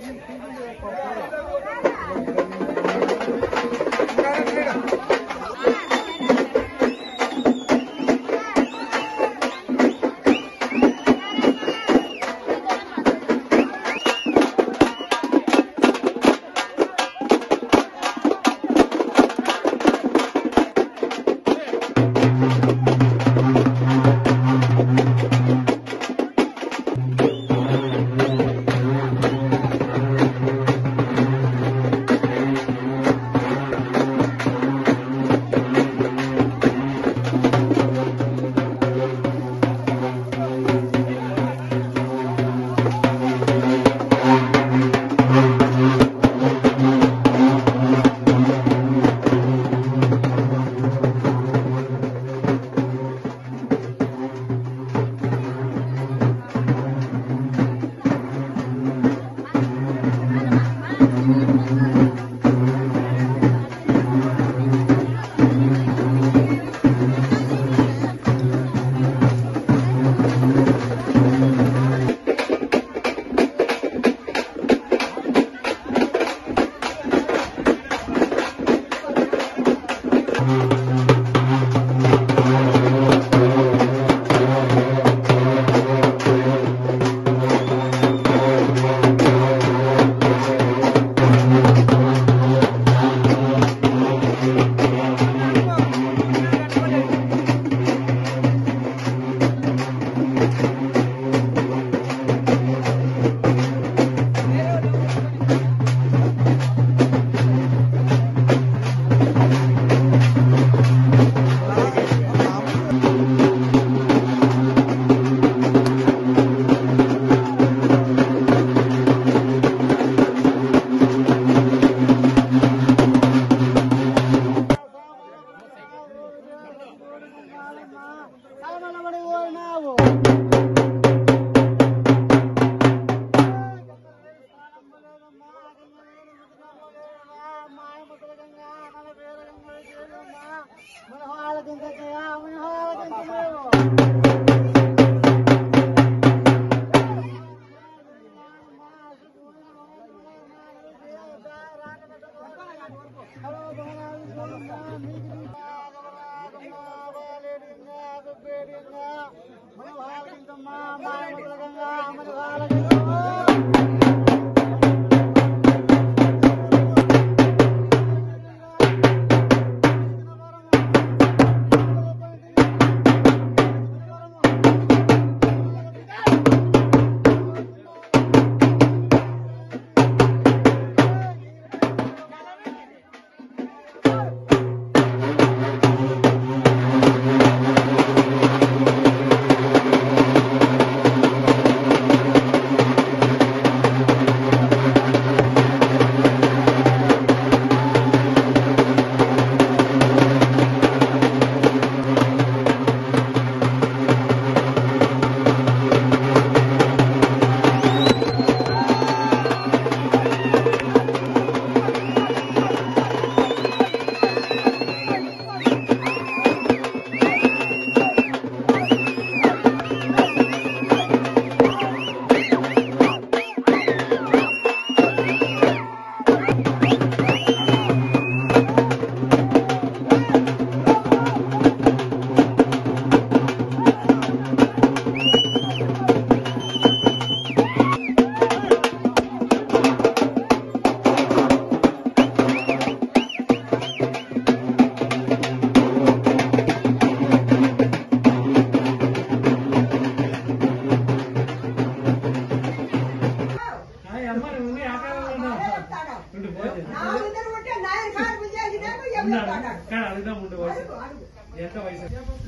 అడుగుదాం ఉండు వయసు ఎంత వయసు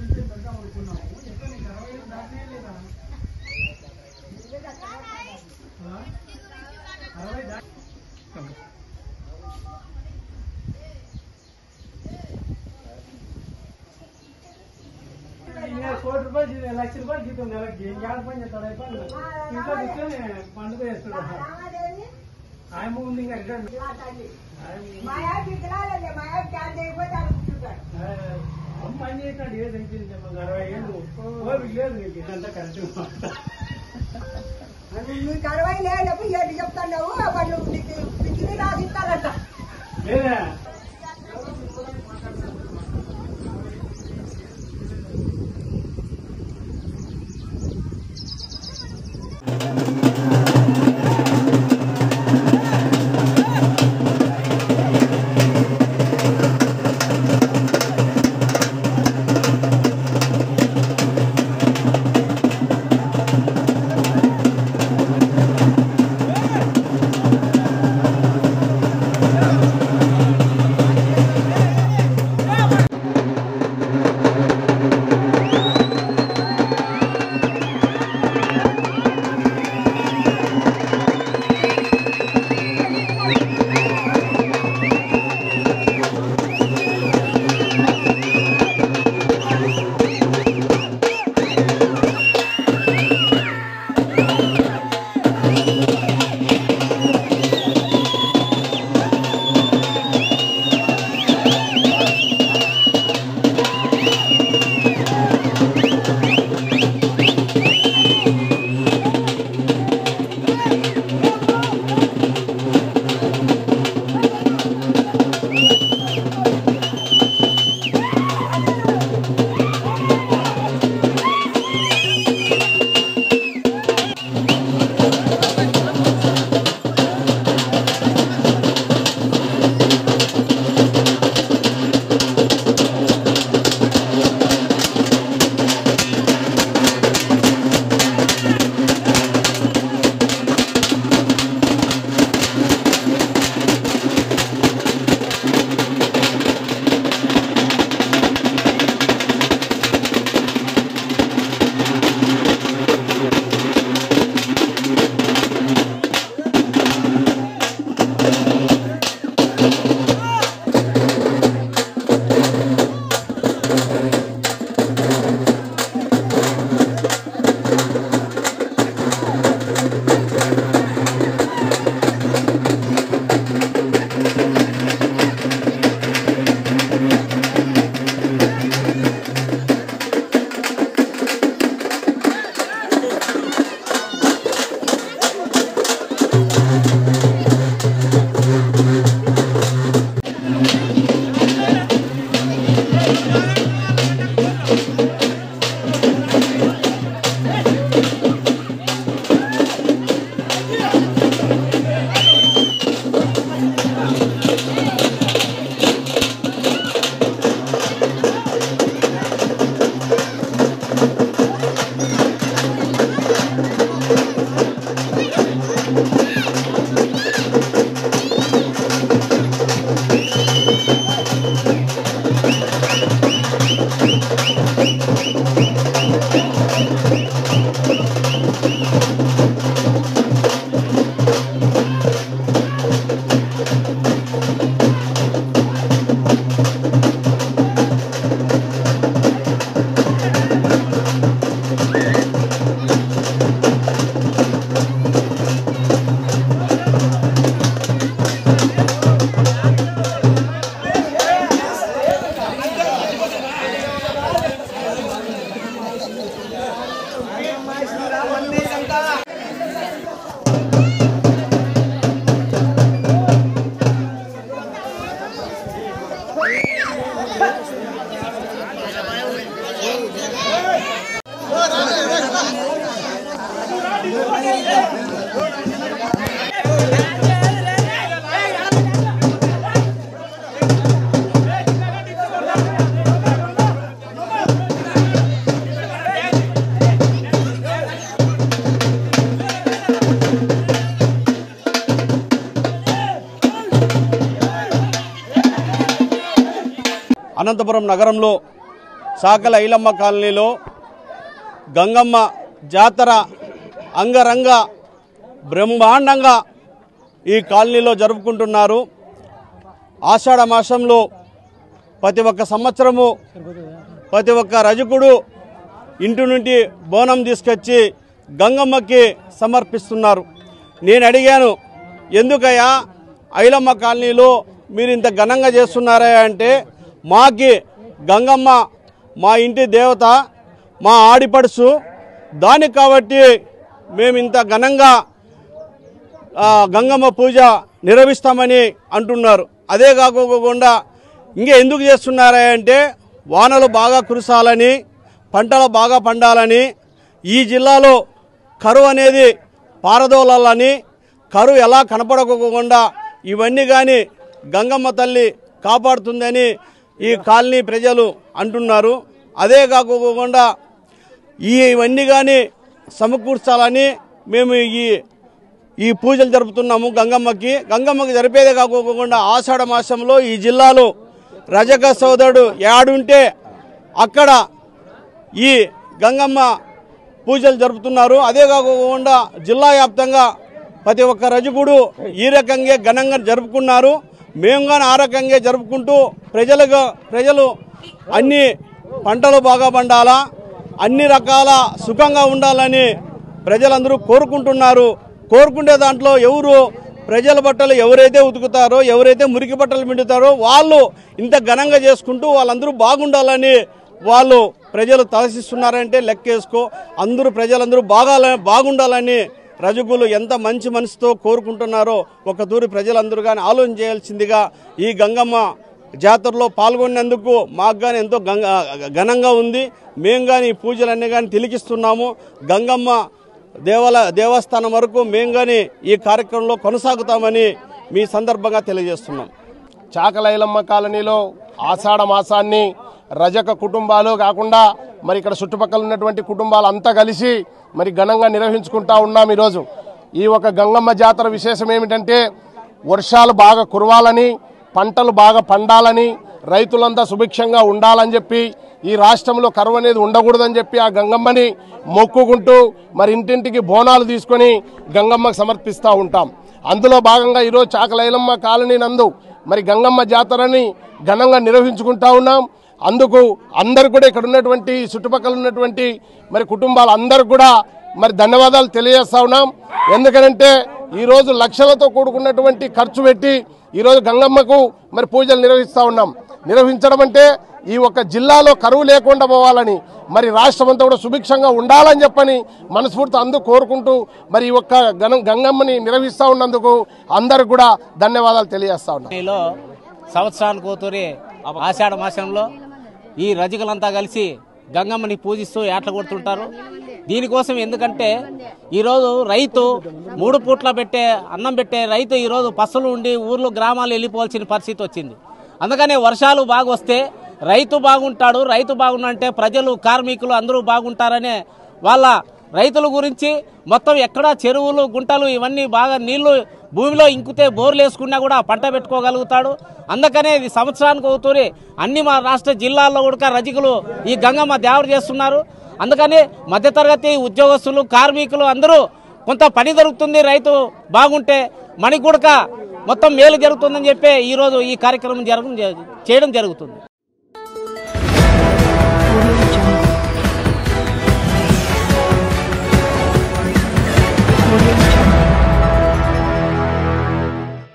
అరవై దా- ఇంకా కోటి రూపాయలు జీ- లక్ష రూపాయలు జీతం నెలకి ఏడ పని చేస్తాడు అయిపోయి ఇంట్లో కూర్చొని పండుగ చేస్తాడు ఆయన ఉంది ఇంకా ఎక్కడ అమ్మ పని చేసినాడు ఏది అయిపోయింది మాకు అరవై ఏళ్ళు ఓపిక లేదు నీకు ఇదంతా కరెక్ట్ నీకు అరవై లేనప్పుడు ఏంటి చెప్తున్నావు వాళ్ళు నీకు డిగ్రీ రాసిస్తారంట లేదా అనంతపురం నగరంలో సాకల ఐలమ్మ కాలనీలో గంగమ్మ జాతర అంగరంగ బ్రహ్మాండంగా ఈ కాలనీలో జరుపుకుంటున్నారు ఆషాఢ మాసంలో ప్రతి ఒక్క సంవత్సరము ప్రతి ఒక్క రజకుడు ఇంటి నుండి బోనం తీసుకొచ్చి గంగమ్మకి సమర్పిస్తున్నారు నేను అడిగాను ఎందుకయ్యా ఐలమ్మ కాలనీలో మీరు ఇంత ఘనంగా చేస్తున్నారా అంటే మాకి గంగమ్మ మా ఇంటి దేవత మా ఆడిపడుసు దానికి కాబట్టి మేము ఇంత ఘనంగా ఆ, గంగమ్మ పూజ నిర్వహిస్తామని అంటున్నారు అదే కాకోకుండా ఇంకా ఎందుకు చేస్తున్నారా అంటే వానలు బాగా కురసాలని పంటలు బాగా పండాలని ఈ జిల్లాలో కరువు అనేది పారదోలాలని కరువు ఎలా కనపడకోకుండా ఇవన్నీ కానీ గంగమ్మ తల్లి కాపాడుతుందని ఈ కాలనీ ప్రజలు అంటున్నారు అదే కాకోకుండా ఈ ఇవన్నీ కానీ సమకూర్చాలని మేము ఈ ఈ పూజలు జరుపుతున్నాము గంగమ్మకి గంగమ్మకి జరిపేదే కాకోకుండా ఆషాఢ మాసంలో ఈ జిల్లాలో రజక సోదరుడు యాడుంటే అక్కడ ఈ గంగమ్మ పూజలు జరుపుతున్నారు అదే కాకుండా జిల్లా వ్యాప్తంగా ప్రతి ఒక్క రజకుడు ఈ రకంగా ఘనంగా జరుపుకున్నారు మేము కానీ ఆ రకంగా జరుపుకుంటూ ప్రజలుగా ప్రజలు అన్ని పంటలు బాగా పండాలా అన్ని రకాల సుఖంగా ఉండాలని ప్రజలందరూ కోరుకుంటున్నారు కోరుకునే దాంట్లో ఎవరు ప్రజల బట్టలు ఎవరైతే ఉతుకుతారో ఎవరైతే మురికి బట్టలు పిండుతారో వాళ్ళు ఇంత ఘనంగా చేసుకుంటూ వాళ్ళందరూ బాగుండాలని వాళ్ళు ప్రజలు తలసిస్తున్నారంటే లెక్కేసుకో అందరూ ప్రజలందరూ బాగా బాగుండాలని రజకులు ఎంత మంచి మనసుతో కోరుకుంటున్నారో ఒక తూరి ప్రజలందరూ కానీ ఆలోచన చేయాల్సిందిగా ఈ గంగమ్మ జాతరలో పాల్గొనేందుకు మాకు కానీ ఎంతో గంగ ఘనంగా ఉంది మేము కానీ ఈ పూజలన్నీ కానీ తిలికిస్తున్నాము గంగమ్మ దేవాల దేవస్థానం వరకు మేము కానీ ఈ కార్యక్రమంలో కొనసాగుతామని మీ సందర్భంగా తెలియజేస్తున్నాం చాకలైలమ్మ కాలనీలో ఆషాఢ మాసాన్ని రజక కుటుంబాలు కాకుండా మరి ఇక్కడ చుట్టుపక్కల ఉన్నటువంటి కుటుంబాలు అంతా కలిసి మరి ఘనంగా నిర్వహించుకుంటా ఉన్నాం ఈరోజు ఈ ఒక గంగమ్మ జాతర విశేషం ఏమిటంటే వర్షాలు బాగా కురవాలని పంటలు బాగా పండాలని రైతులంతా సుభిక్షంగా ఉండాలని చెప్పి ఈ రాష్ట్రంలో కరువు అనేది ఉండకూడదని చెప్పి ఆ గంగమ్మని మొక్కుకుంటూ మరి ఇంటింటికి బోనాలు తీసుకొని గంగమ్మకు సమర్పిస్తూ ఉంటాం అందులో భాగంగా ఈరోజు చాకలైలమ్మ కాలనీ నందు మరి గంగమ్మ జాతరని ఘనంగా నిర్వహించుకుంటా ఉన్నాం అందుకు అందరు కూడా ఇక్కడ ఉన్నటువంటి చుట్టుపక్కల ఉన్నటువంటి మరి కుటుంబాలు అందరు కూడా మరి ధన్యవాదాలు తెలియజేస్తా ఉన్నాం ఎందుకనంటే ఈరోజు లక్షలతో కూడుకున్నటువంటి ఖర్చు పెట్టి ఈరోజు గంగమ్మకు మరి పూజలు నిర్వహిస్తూ ఉన్నాం నిర్వహించడం అంటే ఈ ఒక్క జిల్లాలో కరువు లేకుండా పోవాలని మరి రాష్ట్రం అంతా కూడా సుభిక్షంగా ఉండాలని చెప్పని మనస్ఫూర్తి అందరూ కోరుకుంటూ మరి ఈ ఒక్క గణ గంగమ్మని నిర్వహిస్తూ ఉన్నందుకు అందరికి కూడా ధన్యవాదాలు తెలియజేస్తా ఉన్నాం లో సంవత్సరానికి కూతురి ఆషాఢ మాసంలో ఈ రజకులంతా కలిసి గంగమ్మని పూజిస్తూ ఏట్ల కొడుతుంటారు దీనికోసం ఎందుకంటే ఈరోజు రైతు మూడు పూట్ల పెట్టే అన్నం పెట్టే రైతు ఈరోజు పసలు ఉండి ఊర్లో గ్రామాలు వెళ్ళిపోవాల్సిన పరిస్థితి వచ్చింది అందుకనే వర్షాలు బాగా వస్తే రైతు బాగుంటాడు రైతు బాగుంటే ప్రజలు కార్మికులు అందరూ బాగుంటారనే వాళ్ళ రైతుల గురించి మొత్తం ఎక్కడ చెరువులు గుంటలు ఇవన్నీ బాగా నీళ్లు భూమిలో ఇంకితే బోర్లు వేసుకున్నా కూడా పంట పెట్టుకోగలుగుతాడు అందుకనే ఇది సంవత్సరానికి అవుతూనే అన్ని మా రాష్ట్ర జిల్లాల్లో కూడా రజకులు ఈ గంగమ్మ దేవర చేస్తున్నారు అందుకని మధ్యతరగతి ఉద్యోగస్తులు కార్మికులు అందరూ కొంత పని దొరుకుతుంది రైతు బాగుంటే మనకి కూడా మొత్తం మేలు జరుగుతుందని చెప్పి ఈరోజు ఈ కార్యక్రమం జరగడం చేయడం జరుగుతుంది